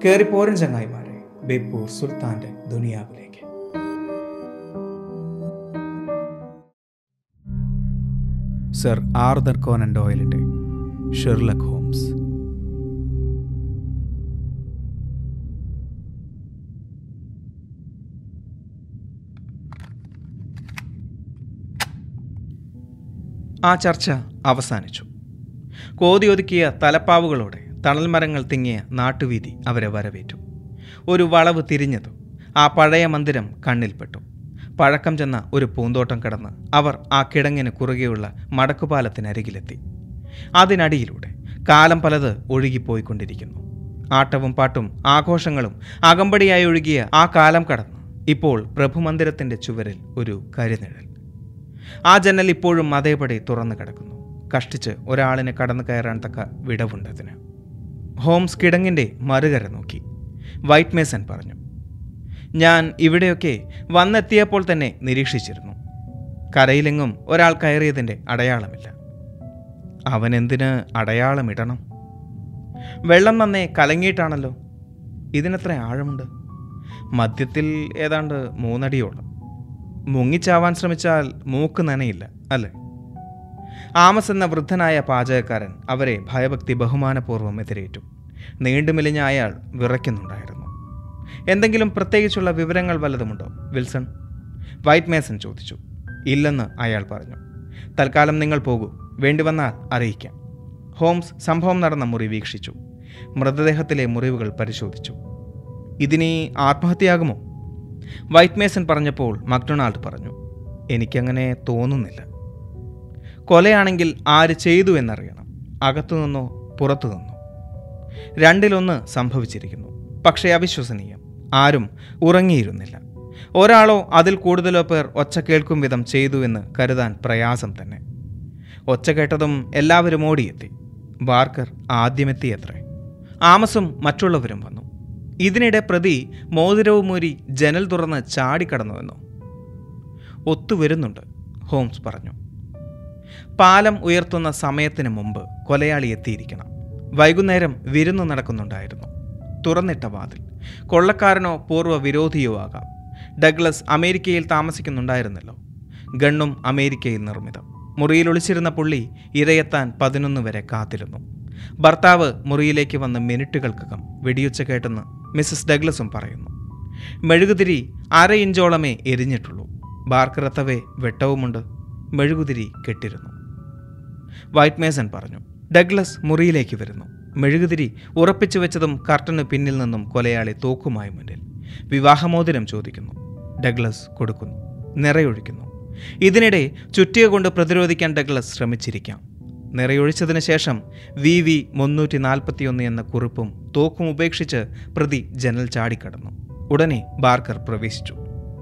കയറിപ്പോരൻ ചങ്ങായിമാരെ ബേപ്പൂർ സുൽത്താന്റെ ദുനിയാവിലേക്ക് സർ ആർദർ കോനൻ ഡോയലിന്റെ ഷെർലക് ഹോംസ് ആ ചർച്ച അവസാനിച്ചു കോതിയൊതുക്കിയ തലപ്പാവുകളോടെ തണൽ മരങ്ങൾ തിങ്ങിയ നാട്ടുവീതി അവരെ വരവേറ്റു ഒരു വളവ് തിരിഞ്ഞതും ആ പഴയ മന്ദിരം കണ്ണിൽപ്പെട്ടു പഴക്കം ചെന്ന ഒരു പൂന്തോട്ടം കടന്ന് അവർ ആ കിടങ്ങിന് കുറുകെയുള്ള മടക്കുപാലത്തിനരികിലെത്തി അതിനടിയിലൂടെ കാലം പലത് ഒഴുകിപ്പോയിക്കൊണ്ടിരിക്കുന്നു ആട്ടവും പാട്ടും ആഘോഷങ്ങളും അകമ്പടിയായി ഒഴുകിയ ആ കാലം കടന്ന് ഇപ്പോൾ പ്രഭുമന്ദിരത്തിൻ്റെ ചുവരിൽ ഒരു കരിനിഴൽ ആ ജനൽ ഇപ്പോഴും അതേപടി തുറന്നു കിടക്കുന്നു കഷ്ടിച്ച് ഒരാളിനെ കടന്നു കയറാൻ തക്ക വിടവുണ്ടതിന് ഹോംസ് കിടങ്ങിൻ്റെ മറുകര നോക്കി വൈറ്റ് മേസൻ പറഞ്ഞു ഞാൻ ഇവിടെയൊക്കെ വന്നെത്തിയപ്പോൾ തന്നെ നിരീക്ഷിച്ചിരുന്നു കരയിലെങ്ങും ഒരാൾ കയറിയതിൻ്റെ അടയാളമില്ല അവനെന്തിന് അടയാളമിടണം വെള്ളം നന്നേ കലങ്ങിയിട്ടാണല്ലോ ഇതിനെത്ര ആഴമുണ്ട് മധ്യത്തിൽ ഏതാണ്ട് മൂന്നടിയോളം മുങ്ങിച്ചാവാൻ ശ്രമിച്ചാൽ മൂക്ക് നനയില്ല അല്ലേ ആമസ് എന്ന വൃദ്ധനായ പാചകക്കാരൻ അവരെ ഭയഭക്തി ബഹുമാനപൂർവ്വം എതിരേറ്റു നീണ്ടുമെലിഞ്ഞ അയാൾ വിറയ്ക്കുന്നുണ്ടായിരുന്നു എന്തെങ്കിലും പ്രത്യേകിച്ചുള്ള വിവരങ്ങൾ വല്ലതുമുണ്ടോ വിൽസൺ വൈറ്റ് മേസൺ ചോദിച്ചു ഇല്ലെന്ന് അയാൾ പറഞ്ഞു തൽക്കാലം നിങ്ങൾ പോകൂ വേണ്ടി വന്നാൽ അറിയിക്കാം ഹോംസ് സംഭവം നടന്ന മുറി വീക്ഷിച്ചു മൃതദേഹത്തിലെ മുറിവുകൾ പരിശോധിച്ചു ഇതിനി ആത്മഹത്യയാകുമോ വൈറ്റ് മേസൺ പറഞ്ഞപ്പോൾ മക്ഡൊണാൾഡ് പറഞ്ഞു എനിക്കങ്ങനെ തോന്നുന്നില്ല കൊലയാണെങ്കിൽ ആര് ചെയ്തു എന്നറിയണം അകത്തുനിന്നോ പുറത്തുനിന്നോ രണ്ടിലൊന്ന് സംഭവിച്ചിരിക്കുന്നു പക്ഷേ അവിശ്വസനീയം ആരും ഉറങ്ങിയിരുന്നില്ല ഒരാളോ അതിൽ കൂടുതലോ പേർ ഒച്ച കേൾക്കും വിധം ചെയ്തു എന്ന് കരുതാൻ പ്രയാസം തന്നെ ഒച്ച കേട്ടതും എല്ലാവരും ഓടിയെത്തി ബാർക്കർ ആദ്യമെത്തിയത്രേ ആമസും മറ്റുള്ളവരും വന്നു ഇതിനിടെ പ്രതി മോതിരവുമൂരി ജനൽ തുറന്ന് ചാടിക്കടന്നുവെന്നോ ഒത്തുവരുന്നുണ്ട് ഹോംസ് പറഞ്ഞു പാലം ഉയർത്തുന്ന സമയത്തിന് മുമ്പ് കൊലയാളി എത്തിയിരിക്കണം വൈകുന്നേരം വിരുന്ന് നടക്കുന്നുണ്ടായിരുന്നു തുറന്നിട്ട വാതിൽ കൊള്ളക്കാരനോ പൂർവ്വ വിരോധിയോ ആകാം ഡഗ്ലസ് അമേരിക്കയിൽ താമസിക്കുന്നുണ്ടായിരുന്നല്ലോ ഗണ്ണും അമേരിക്കയിൽ നിർമ്മിതം മുറിയിൽ ഒളിച്ചിരുന്ന പുള്ളി ഇരയെത്താൻ പതിനൊന്ന് വരെ കാത്തിരുന്നു ഭർത്താവ് മുറിയിലേക്ക് വന്ന് മിനിറ്റുകൾക്കകം വെടിയുച്ച കേട്ടെന്ന് മിസ്സസ് ഡഗ്ലസും പറയുന്നു മെഴുകുതിരി അര ഇഞ്ചോളമേ എരിഞ്ഞിട്ടുള്ളൂ ബാർക്കറത്തവേ വെട്ടവുമുണ്ട് മെഴുകുതിരി കെട്ടിരുന്നു വൈറ്റ് മേസൺ പറഞ്ഞു ഡഗ്ലസ് മുറിയിലേക്ക് വരുന്നു മെഴുകുതിരി ഉറപ്പിച്ചു വെച്ചതും കർട്ടന് പിന്നിൽ നിന്നും കൊലയാളി തോക്കുമായി മുന്നിൽ വിവാഹമോതിരം ചോദിക്കുന്നു ഡഗ്ലസ് കൊടുക്കുന്നു നിറയൊഴിക്കുന്നു ഇതിനിടെ ചുറ്റിക കൊണ്ട് പ്രതിരോധിക്കാൻ ഡഗ്ലസ് ശ്രമിച്ചിരിക്കാം നിറയൊഴിച്ചതിന് ശേഷം വി വി മുന്നൂറ്റി നാൽപ്പത്തിയൊന്ന് എന്ന കുറിപ്പും തോക്കും ഉപേക്ഷിച്ച് പ്രതി ജനൽ ചാടിക്കടന്നു ഉടനെ ബാർക്കർ പ്രവേശിച്ചു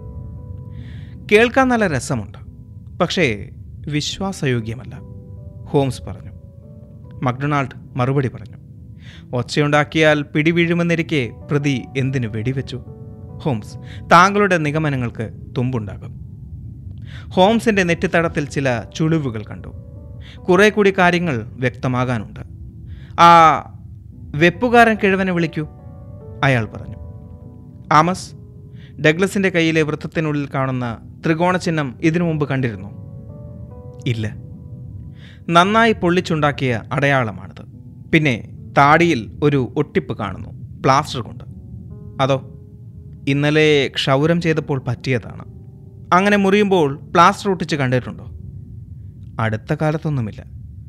കേൾക്കാൻ നല്ല രസമുണ്ട് പക്ഷേ വിശ്വാസയോഗ്യമല്ല ഹോംസ് പറഞ്ഞു മക്ഡൊണാൾഡ് മറുപടി പറഞ്ഞു ഒച്ചയുണ്ടാക്കിയാൽ പിടിവീഴുമെന്നിരിക്കെ പ്രതി എന്തിനു വെടിവെച്ചു ഹോംസ് താങ്കളുടെ നിഗമനങ്ങൾക്ക് തുമ്പുണ്ടാകും ഹോംസിന്റെ നെറ്റിത്തടത്തിൽ ചില ചുളിവുകൾ കണ്ടു കുറെ കൂടി കാര്യങ്ങൾ വ്യക്തമാകാനുണ്ട് ആ വെപ്പുകാരൻ കിഴവനെ വിളിക്കൂ അയാൾ പറഞ്ഞു ആമസ് ഡഗ്ലസിന്റെ കയ്യിലെ വൃത്തത്തിനുള്ളിൽ കാണുന്ന ത്രികോണ ചിഹ്നം ഇതിനു മുമ്പ് കണ്ടിരുന്നു ഇല്ല നന്നായി പൊള്ളിച്ചുണ്ടാക്കിയ അടയാളമാണിത് പിന്നെ താടിയിൽ ഒരു ഒട്ടിപ്പ് കാണുന്നു പ്ലാസ്റ്റർ കൊണ്ട് അതോ ഇന്നലെ ക്ഷൗരം ചെയ്തപ്പോൾ പറ്റിയതാണ് അങ്ങനെ മുറിയുമ്പോൾ പ്ലാസ്റ്റർ ഒട്ടിച്ച് കണ്ടിട്ടുണ്ടോ അടുത്ത കാലത്തൊന്നുമില്ല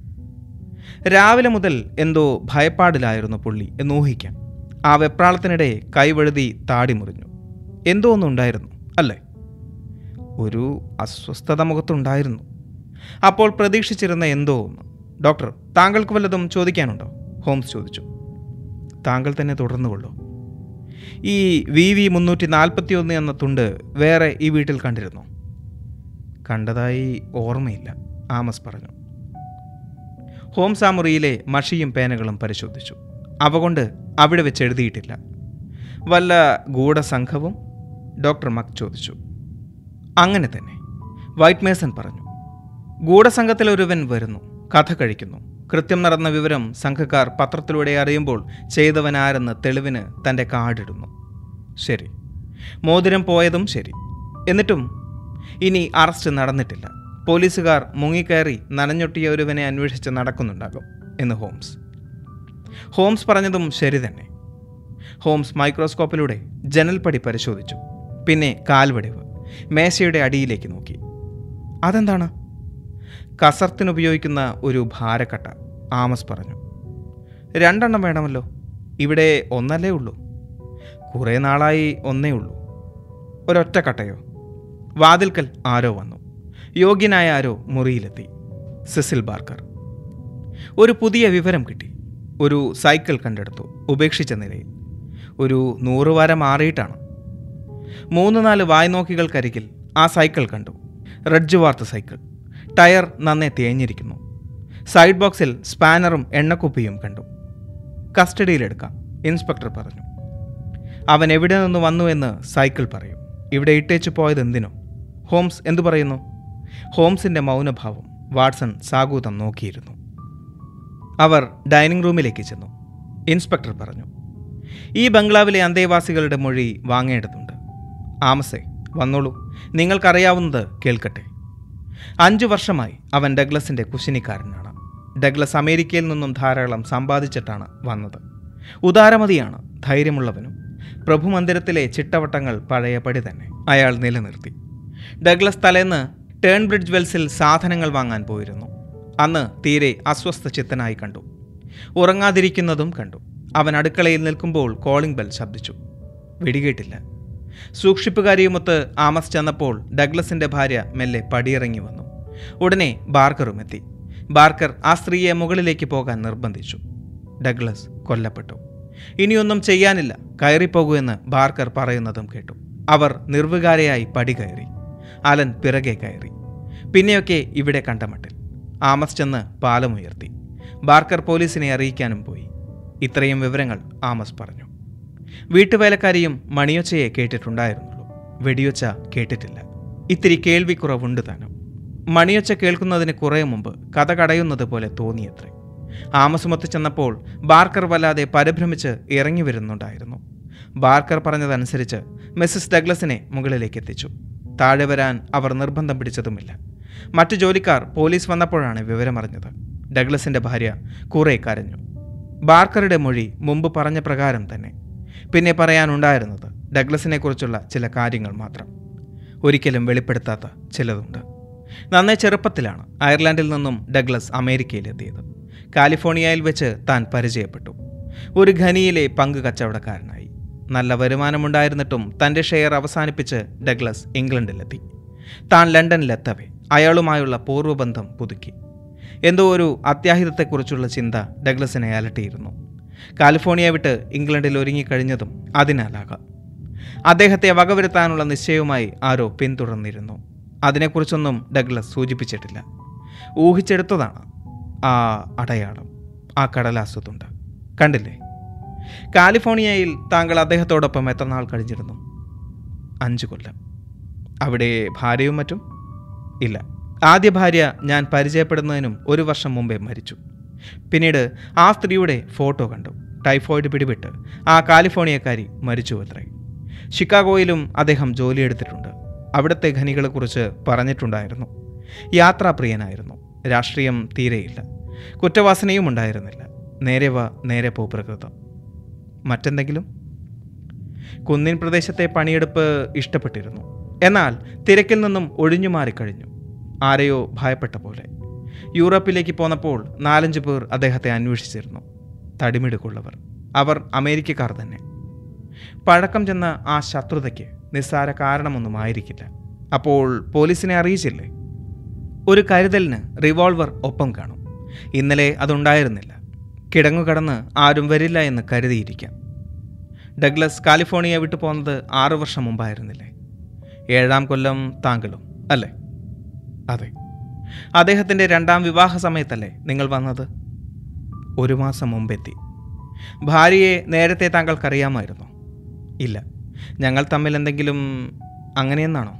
രാവിലെ മുതൽ എന്തോ ഭയപ്പാടിലായിരുന്നു പുള്ളി എന്നൂഹിക്കാം ആ വെപ്രാളത്തിനിടെ കൈവഴുതി താടി മുറിഞ്ഞു എന്തോ ഒന്നുണ്ടായിരുന്നു അല്ലേ ഒരു അസ്വസ്ഥത മുഖത്തുണ്ടായിരുന്നു അപ്പോൾ പ്രതീക്ഷിച്ചിരുന്ന എന്തോ ഒന്ന് ഡോക്ടർ താങ്കൾക്ക് വല്ലതും ചോദിക്കാനുണ്ടോ ഹോംസ് ചോദിച്ചു താങ്കൾ തന്നെ തുടർന്നുകൊള്ളൂ ഈ വി വി മുന്നൂറ്റി നാൽപ്പത്തി ഒന്ന് എന്ന തുണ്ട് വേറെ ഈ വീട്ടിൽ കണ്ടിരുന്നോ കണ്ടതായി ഓർമ്മയില്ല ആമസ് പറഞ്ഞു ഹോംസ് ആ മുറിയിലെ മഷിയും പേനകളും പരിശോധിച്ചു അവ കൊണ്ട് അവിടെ വെച്ച് എഴുതിയിട്ടില്ല വല്ല ഗൂഢസംഘവും ഡോക്ടർ മക് ചോദിച്ചു അങ്ങനെ തന്നെ വൈറ്റ് മേസൺ പറഞ്ഞു ഗൂഢസംഘത്തിൽ ഒരുവൻ വരുന്നു കഥ കഴിക്കുന്നു കൃത്യം നടന്ന വിവരം സംഘക്കാർ പത്രത്തിലൂടെ അറിയുമ്പോൾ ചെയ്തവനാരെന്ന് തെളിവിന് തൻ്റെ കാർഡിടുന്നു ശരി മോതിരം പോയതും ശരി എന്നിട്ടും ഇനി അറസ്റ്റ് നടന്നിട്ടില്ല പോലീസുകാർ മുങ്ങിക്കയറി നനഞ്ഞൊട്ടിയ ഒരുവനെ അന്വേഷിച്ച് നടക്കുന്നുണ്ടാകും എന്ന് ഹോംസ് ഹോംസ് പറഞ്ഞതും ശരി തന്നെ ഹോംസ് മൈക്രോസ്കോപ്പിലൂടെ ജനൽപ്പടി പരിശോധിച്ചു പിന്നെ കാൽവടിവ് മേശയുടെ അടിയിലേക്ക് നോക്കി അതെന്താണ് കസർത്തിനുപയോഗിക്കുന്ന ഒരു ഭാരക്കട്ട ആമസ് പറഞ്ഞു രണ്ടെണ്ണം വേണമല്ലോ ഇവിടെ ഒന്നല്ലേ ഉള്ളൂ കുറേ നാളായി ഒന്നേ ഉള്ളൂ ഒരൊറ്റ കട്ടയോ വാതിൽക്കൽ ആരോ വന്നു യോഗ്യനായ ആരോ മുറിയിലെത്തി സിസിൽ ബാർക്കർ ഒരു പുതിയ വിവരം കിട്ടി ഒരു സൈക്കിൾ കണ്ടെടുത്തു ഉപേക്ഷിച്ച നിലയിൽ ഒരു നൂറ് വാരം മാറിയിട്ടാണ് മൂന്ന് നാല് വായ്നോക്കികൾക്കരികിൽ ആ സൈക്കിൾ കണ്ടു റെഡ്ജ് വാർത്ത സൈക്കിൾ ടയർ നന്നെ തേഞ്ഞിരിക്കുന്നു സൈഡ് ബോക്സിൽ സ്പാനറും എണ്ണക്കുപ്പിയും കണ്ടു കസ്റ്റഡിയിലെടുക്കാം ഇൻസ്പെക്ടർ പറഞ്ഞു അവൻ എവിടെ നിന്ന് വന്നു എന്ന് സൈക്കിൾ പറയും ഇവിടെ ഇട്ടേച്ചു പോയത് എന്തിനോ ഹോംസ് എന്തു പറയുന്നു ഹോംസിന്റെ മൗനഭാവം വാട്സൺ സാഗൂതം നോക്കിയിരുന്നു അവർ ഡൈനിങ് റൂമിലേക്ക് ചെന്നു ഇൻസ്പെക്ടർ പറഞ്ഞു ഈ ബംഗ്ലാവിലെ അന്തേവാസികളുടെ മൊഴി വാങ്ങേണ്ടതുണ്ട് ആമസേ വന്നോളൂ നിങ്ങൾക്കറിയാവുന്നത് കേൾക്കട്ടെ അഞ്ചു വർഷമായി അവൻ ഡഗ്ലസിന്റെ കുശിനിക്കാരനാണ് ഡഗ്ലസ് അമേരിക്കയിൽ നിന്നും ധാരാളം സമ്പാദിച്ചിട്ടാണ് വന്നത് ഉദാരമതിയാണ് ധൈര്യമുള്ളവനും പ്രഭുമന്ദിരത്തിലെ ചിട്ടവട്ടങ്ങൾ പഴയപടി തന്നെ അയാൾ നിലനിർത്തി ഡഗ്ലസ് തലേന്ന് ടേൺ ബ്രിഡ്ജ് വെൽസിൽ സാധനങ്ങൾ വാങ്ങാൻ പോയിരുന്നു അന്ന് തീരെ അസ്വസ്ഥ ചിത്തനായി കണ്ടു ഉറങ്ങാതിരിക്കുന്നതും കണ്ടു അവൻ അടുക്കളയിൽ നിൽക്കുമ്പോൾ കോളിംഗ് ബെൽ ശബ്ദിച്ചു വെടികേട്ടില്ല സൂക്ഷിപ്പുകാരിയുമൊത്ത് ആമസ് ചെന്നപ്പോൾ ഡഗ്ലസിന്റെ ഭാര്യ മെല്ലെ പടിയിറങ്ങി വന്നു ഉടനെ ബാർക്കറും എത്തി ബാർക്കർ ആ സ്ത്രീയെ മുകളിലേക്ക് പോകാൻ നിർബന്ധിച്ചു ഡഗ്ലസ് കൊല്ലപ്പെട്ടു ഇനിയൊന്നും ചെയ്യാനില്ല കയറിപ്പോകൂ എന്ന് ബാർക്കർ പറയുന്നതും കേട്ടു അവർ നിർവികാരയായി പടി കയറി അലൻ പിറകെ കയറി പിന്നെയൊക്കെ ഇവിടെ കണ്ടമട്ടിൽ ആമസ് ചെന്ന് പാലമുയർത്തി ബാർക്കർ പോലീസിനെ അറിയിക്കാനും പോയി ഇത്രയും വിവരങ്ങൾ ആമസ് പറഞ്ഞു വീട്ടുവേലക്കാരിയും മണിയൊച്ചയെ കേട്ടിട്ടുണ്ടായിരുന്നുള്ളൂ വെടിയൊച്ച കേട്ടിട്ടില്ല ഇത്തിരി കേൾവിക്കുറവുണ്ട് താനും മണിയൊച്ച കേൾക്കുന്നതിന് കുറേ മുമ്പ് കഥ കടയുന്നത് പോലെ തോന്നിയത്രേ ആമസുമൊത്ത് ചെന്നപ്പോൾ ബാർക്കർ വല്ലാതെ പരിഭ്രമിച്ച് ഇറങ്ങി വരുന്നുണ്ടായിരുന്നു ബാർക്കർ പറഞ്ഞതനുസരിച്ച് മിസ്സസ് ഡഗ്ലസിനെ മുകളിലേക്ക് എത്തിച്ചു താഴെ വരാൻ അവർ നിർബന്ധം പിടിച്ചതുമില്ല മറ്റു ജോലിക്കാർ പോലീസ് വന്നപ്പോഴാണ് വിവരമറിഞ്ഞത് ഡഗ്ലസിന്റെ ഭാര്യ കുറെ കരഞ്ഞു ബാർക്കറുടെ മൊഴി മുമ്പ് പറഞ്ഞ പ്രകാരം തന്നെ പിന്നെ പറയാനുണ്ടായിരുന്നത് ഡഗ്ലസിനെ കുറിച്ചുള്ള ചില കാര്യങ്ങൾ മാത്രം ഒരിക്കലും വെളിപ്പെടുത്താത്ത ചിലതുണ്ട് നന്നേ ചെറുപ്പത്തിലാണ് അയർലാൻഡിൽ നിന്നും ഡഗ്ലസ് അമേരിക്കയിലെത്തിയത് കാലിഫോർണിയയിൽ വെച്ച് താൻ പരിചയപ്പെട്ടു ഒരു ഖനിയിലെ പങ്ക് കച്ചവടക്കാരനായി നല്ല വരുമാനമുണ്ടായിരുന്നിട്ടും തൻ്റെ ഷെയർ അവസാനിപ്പിച്ച് ഡഗ്ലസ് ഇംഗ്ലണ്ടിലെത്തി താൻ ലണ്ടനിലെത്തവേ അയാളുമായുള്ള പൂർവ്വബന്ധം പുതുക്കി എന്തോ ഒരു അത്യാഹിതത്തെക്കുറിച്ചുള്ള ചിന്ത ഡഗ്ലസിനെ അലട്ടിയിരുന്നു കാലിഫോർണിയ വിട്ട് ഇംഗ്ലണ്ടിൽ ഒരുങ്ങിക്കഴിഞ്ഞതും അതിനാലാകാം അദ്ദേഹത്തെ വകവരുത്താനുള്ള നിശ്ചയവുമായി ആരോ പിന്തുടർന്നിരുന്നു അതിനെക്കുറിച്ചൊന്നും ഡഗ്ലസ് സൂചിപ്പിച്ചിട്ടില്ല ഊഹിച്ചെടുത്തതാണ് ആ അടയാളം ആ കടലാസുതുണ്ട് കണ്ടില്ലേ കാലിഫോർണിയയിൽ താങ്കൾ അദ്ദേഹത്തോടൊപ്പം എത്ര നാൾ കഴിഞ്ഞിരുന്നു അഞ്ച് കൊല്ലം അവിടെ ഭാര്യയും മറ്റും ഇല്ല ആദ്യ ഭാര്യ ഞാൻ പരിചയപ്പെടുന്നതിനും ഒരു വർഷം മുമ്പേ മരിച്ചു പിന്നീട് ആ സ്ത്രീയുടെ ഫോട്ടോ കണ്ടു ടൈഫോയിഡ് പിടിപെട്ട് ആ കാലിഫോർണിയക്കാരി മരിച്ചു അത്രേ ഷിക്കാഗോയിലും അദ്ദേഹം ജോലിയെടുത്തിട്ടുണ്ട് അവിടുത്തെ ഖനികളെക്കുറിച്ച് പറഞ്ഞിട്ടുണ്ടായിരുന്നു യാത്രാപ്രിയനായിരുന്നു രാഷ്ട്രീയം തീരെയില്ല കുറ്റവാസനയും ഉണ്ടായിരുന്നില്ല നേരെ വാ നേരെ പോ പ്രകൃതം മറ്റെന്തെങ്കിലും കുന്നിൻ പ്രദേശത്തെ പണിയെടുപ്പ് ഇഷ്ടപ്പെട്ടിരുന്നു എന്നാൽ തിരക്കിൽ നിന്നും ഒഴിഞ്ഞു മാറിക്കഴിഞ്ഞു ആരെയോ ഭയപ്പെട്ട പോലെ യൂറോപ്പിലേക്ക് പോന്നപ്പോൾ നാലഞ്ച് പേർ അദ്ദേഹത്തെ അന്വേഷിച്ചിരുന്നു തടിമിടുക്കുള്ളവർ അവർ അമേരിക്കക്കാർ തന്നെ പഴക്കം ചെന്ന ആ ശത്രുതയ്ക്ക് നിസ്സാര കാരണമൊന്നും ആയിരിക്കില്ല അപ്പോൾ പോലീസിനെ അറിയിച്ചില്ലേ ഒരു കരുതലിന് റിവോൾവർ ഒപ്പം കാണും ഇന്നലെ അതുണ്ടായിരുന്നില്ല കിടങ്ങു കടന്ന് ആരും വരില്ല എന്ന് കരുതിയിരിക്കാം ഡഗ്ലസ് കാലിഫോർണിയ വിട്ടു പോകുന്നത് ആറു വർഷം മുമ്പായിരുന്നില്ലേ ഏഴാം കൊല്ലം താങ്കളും അല്ലേ അതെ അദ്ദേഹത്തിൻ്റെ രണ്ടാം വിവാഹ സമയത്തല്ലേ നിങ്ങൾ വന്നത് ഒരു മാസം മുമ്പെത്തി ഭാര്യയെ നേരത്തെ താങ്കൾക്കറിയാമായിരുന്നോ ഇല്ല ഞങ്ങൾ തമ്മിൽ എന്തെങ്കിലും അങ്ങനെയെന്നാണോ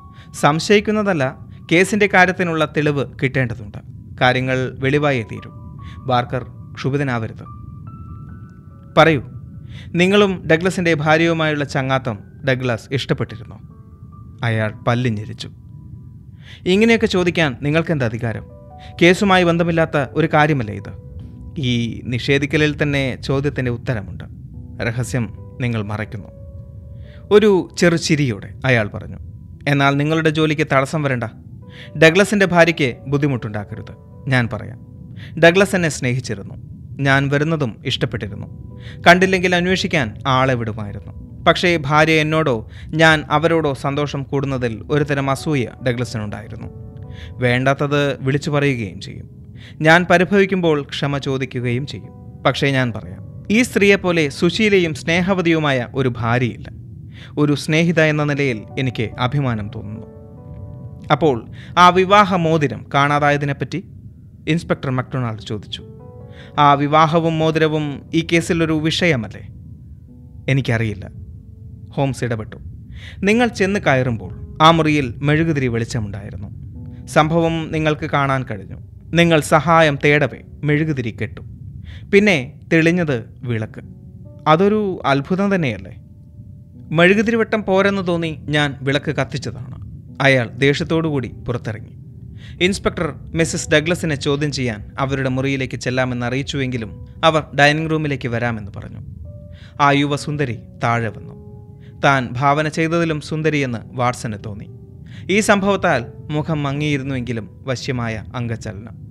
സംശയിക്കുന്നതല്ല കേസിൻ്റെ കാര്യത്തിനുള്ള തെളിവ് കിട്ടേണ്ടതുണ്ട് കാര്യങ്ങൾ വെളിവായേ തീരും ബാർക്കർ ക്ഷുഭിതനാവരുത് പറയൂ നിങ്ങളും ഡഗ്ലസിൻ്റെ ഭാര്യയുമായുള്ള ചങ്ങാത്തം ഡഗ്ലസ് ഇഷ്ടപ്പെട്ടിരുന്നോ അയാൾ പല്ലിഞ്ഞിരിച്ചു ഇങ്ങനെയൊക്കെ ചോദിക്കാൻ നിങ്ങൾക്കെന്ത് അധികാരം കേസുമായി ബന്ധമില്ലാത്ത ഒരു കാര്യമല്ലേ ഇത് ഈ നിഷേധിക്കലിൽ തന്നെ ചോദ്യത്തിൻ്റെ ഉത്തരമുണ്ട് രഹസ്യം നിങ്ങൾ മറയ്ക്കുന്നു ഒരു ചെറുചിരിയോടെ അയാൾ പറഞ്ഞു എന്നാൽ നിങ്ങളുടെ ജോലിക്ക് തടസ്സം വരണ്ട ഡഗ്ലസിൻ്റെ ഭാര്യയ്ക്ക് ബുദ്ധിമുട്ടുണ്ടാക്കരുത് ഞാൻ പറയാം ഡഗ്ലസ് എന്നെ സ്നേഹിച്ചിരുന്നു ഞാൻ വരുന്നതും ഇഷ്ടപ്പെട്ടിരുന്നു കണ്ടില്ലെങ്കിൽ അന്വേഷിക്കാൻ ആളെ വിടുമായിരുന്നു പക്ഷേ ഭാര്യ എന്നോടോ ഞാൻ അവരോടോ സന്തോഷം കൂടുന്നതിൽ ഒരുതരം അസൂയ ഡഗ്ലസിനുണ്ടായിരുന്നു വേണ്ടാത്തത് വിളിച്ചു പറയുകയും ചെയ്യും ഞാൻ പരിഭവിക്കുമ്പോൾ ക്ഷമ ചോദിക്കുകയും ചെയ്യും പക്ഷേ ഞാൻ പറയാം ഈ സ്ത്രീയെപ്പോലെ സുശീലയും സ്നേഹവതിയുമായ ഒരു ഭാര്യയില്ല ഒരു സ്നേഹിത എന്ന നിലയിൽ എനിക്ക് അഭിമാനം തോന്നുന്നു അപ്പോൾ ആ വിവാഹ മോതിരം കാണാതായതിനെപ്പറ്റി ഇൻസ്പെക്ടർ മക്ഡൊണാൾഡ് ചോദിച്ചു ആ വിവാഹവും മോതിരവും ഈ കേസിൽ ഒരു വിഷയമല്ലേ എനിക്കറിയില്ല ഹോംസ് ഇടപെട്ടു നിങ്ങൾ ചെന്ന് കയറുമ്പോൾ ആ മുറിയിൽ മെഴുകുതിരി വെളിച്ചമുണ്ടായിരുന്നു സംഭവം നിങ്ങൾക്ക് കാണാൻ കഴിഞ്ഞു നിങ്ങൾ സഹായം തേടവേ മെഴുകുതിരി കെട്ടു പിന്നെ തെളിഞ്ഞത് വിളക്ക് അതൊരു അത്ഭുതം തന്നെയല്ലേ മെഴുകുതിരി വെട്ടം പോരെന്ന് തോന്നി ഞാൻ വിളക്ക് കത്തിച്ചതാണ് അയാൾ ദേഷ്യത്തോടുകൂടി പുറത്തിറങ്ങി ഇൻസ്പെക്ടർ മിസ്സസ് ഡഗ്ലസിനെ ചോദ്യം ചെയ്യാൻ അവരുടെ മുറിയിലേക്ക് ചെല്ലാമെന്ന് അറിയിച്ചുവെങ്കിലും അവർ ഡൈനിങ് റൂമിലേക്ക് വരാമെന്ന് പറഞ്ഞു ആ യുവസുന്ദരി താഴെ വന്നു താൻ ഭാവന ചെയ്തതിലും സുന്ദരിയെന്ന് വാട്സന് തോന്നി ഈ സംഭവത്താൽ മുഖം മങ്ങിയിരുന്നുവെങ്കിലും വശ്യമായ അംഗചലനം